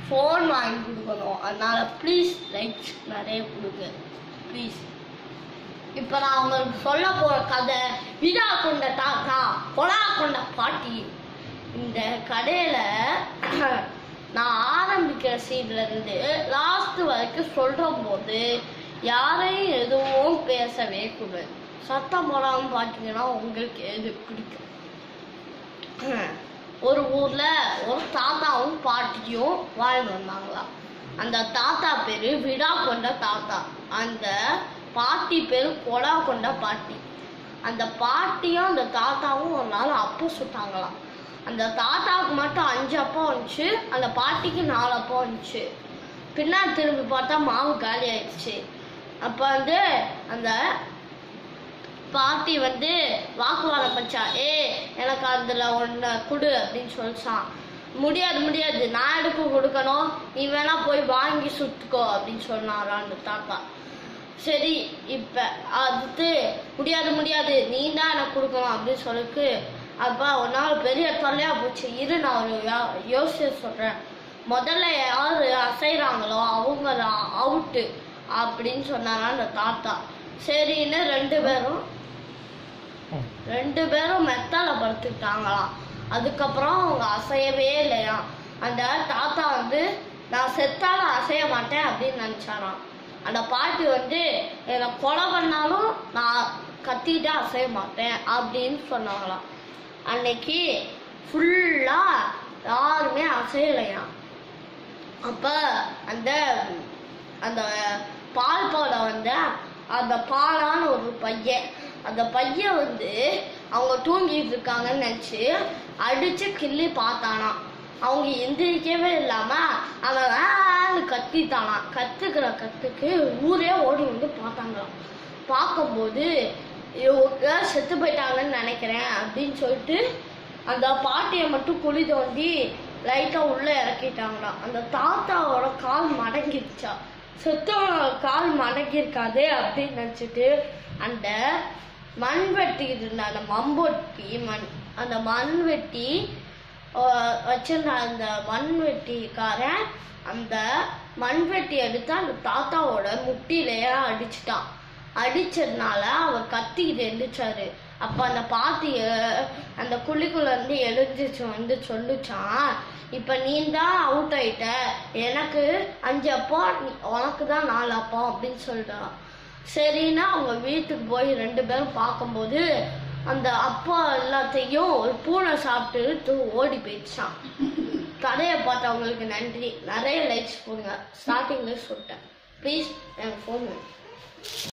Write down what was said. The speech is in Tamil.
ஃபோன் வாங்கி கொடுக்கணும் அதனால ப்ளீஸ் லைக்ஸ் நிறைய கொடுங்க ப்ளீஸ் இப்போ நான் உங்களுக்கு சொல்ல போகிற கதை விழா கொண்ட தாத்தா கொலா கொண்ட பாட்டி இந்த கடையில் நான் ஆரம்பிக்கிற சீன்ல இருந்து லாஸ்ட் வரைக்கும் சொல்ற போது யாரையும் எதுவும் பேசவே கூடாது சத்தம் போடாமல் பார்த்தீங்கன்னா உங்களுக்கு எது பிடிக்கும் ஒரு ஊர்ல ஒரு தாத்தாவும் பாட்டியும் வாழ்ந்து வந்தாங்களாம் அந்த தாத்தா பேரு விடா கொண்ட தாத்தா அந்த பாட்டி பேரு கொடா கொண்ட பாட்டி அந்த பாட்டியும் அந்த தாத்தாவும் ஒரு நாள் அப்போ சுட்டாங்களாம் அந்த தாத்தாவுக்கு மட்டும் அஞ்சு அப்பா வந்துச்சு அந்த பாட்டிக்கு நாலு அப்பா வந்துச்சு பின்னாடி திரும்பி பார்த்தா மாவு காலி ஆயிடுச்சு அப்போ வந்து அந்த பாட்டி வந்து வாக்குவாதம் பண்ணா ஏ எனக்கு அதில் ஒன்று கொடு அப்படின்னு சொல்லிச்சான் முடியாது முடியாது நான் எதுக்கு கொடுக்கணும் நீ வேணா போய் வாங்கி சுட்டுக்கோ அப்படின்னு சொன்னாராம் அந்த தாத்தா சரி இப்போ அடுத்து முடியாது முடியாது நீ தான் எனக்கு கொடுக்கணும் அப்படின்னு சொல்லிட்டு அப்பா ஒரு நாள் பெரிய தொல்லையா போச்சு இரு நான் ஒரு யோ- யோசிச்சு சொல்கிறேன் முதல்ல யார் அசைகிறாங்களோ அவங்க அவுட்டு அப்படின்னு சொன்னாரா அந்த தாத்தா சரின்னு ரெண்டு பேரும் ரெண்டு பேரும் மெத்தால படுத்துக்கிட்டாங்களாம் அதுக்கப்புறம் அவங்க அசையவே இல்லையாம் அந்த தாத்தா வந்து நான் செத்தாலும் அசைய மாட்டேன் அப்படின்னு நினச்சாராம் அந்த பாட்டி வந்து என்னை கொலை பண்ணாலும் நான் கத்திக்கிட்டே அசைய மாட்டேன் அப்படின்னு சொன்னாங்களாம் அன்னைக்கு ஃபுல்லாக யாருமே அசையலையாம் அப்போ அந்த அந்த பால் போட வந்த அந்த பாலான ஒரு பையன் அந்த பையன் வந்து அவங்க தூங்கிட்டு இருக்காங்கன்னு நினச்சி அடிச்சு கிள்ளி பார்த்தானாம் அவங்க எந்திரிக்கவே இல்லாம அவன் ஆன்னு கத்திட்டானாம் கத்துக்கிற கத்துக்கு ஊரே ஓடி வந்து பார்த்தாங்களாம் பார்க்கும்போது இவங்க செத்து போயிட்டாங்கன்னு நினைக்கிறேன் அப்படின்னு சொல்லிட்டு அந்த பாட்டியை மட்டும் குழி தோண்டி லைட்டா உள்ள இறக்கிட்டாங்களாம் அந்த தாத்தாவோட கால் மடங்கிருச்சா செத்தவனோட கால் மடங்கியிருக்காது அப்படின்னு நினச்சிட்டு அந்த மண்வெட்டி இருந்த அந்த மம்பொட்டி மண் அந்த மண்வெட்டி ஆஹ், வச்சிருந்த அந்த மண்வெட்டிக்காரன் அந்த மண்வெட்டி எடுத்து அந்த தாத்தாவோட முட்டிலேயே அடிச்சிட்டான் அடிச்சதுனால அவர் கத்திக்கிட்டு எழுந்திரிச்சாரு அப்ப அந்த பாட்டிய அந்த குழிக்குள்ள இருந்து எழுந்திரிச்சு வந்து சொல்லுச்சான் இப்ப நீ தான் அவுட் ஆயிட்ட எனக்கு அஞ்சு அப்பா நீ- உனக்கு தான் நாலு அப்பா அப்படின்னு சொல்லிட்டான் சரின்னா அவங்க வீட்டுக்கு போய் ரெண்டு பேரும் பார்க்கும்போது அந்த அப்பா எல்லாத்தையும் ஒரு பூனை சாப்பிட்டு ஓடி போயிடுச்சான் கதையை பார்த்தவங்களுக்கு நன்றி நிறைய லைக்ஸ் போடுங்க ஸ்டார்டிங்ல சொல்லிட்டேன் ப்ளீஸ் எனக்கு ஃபோன்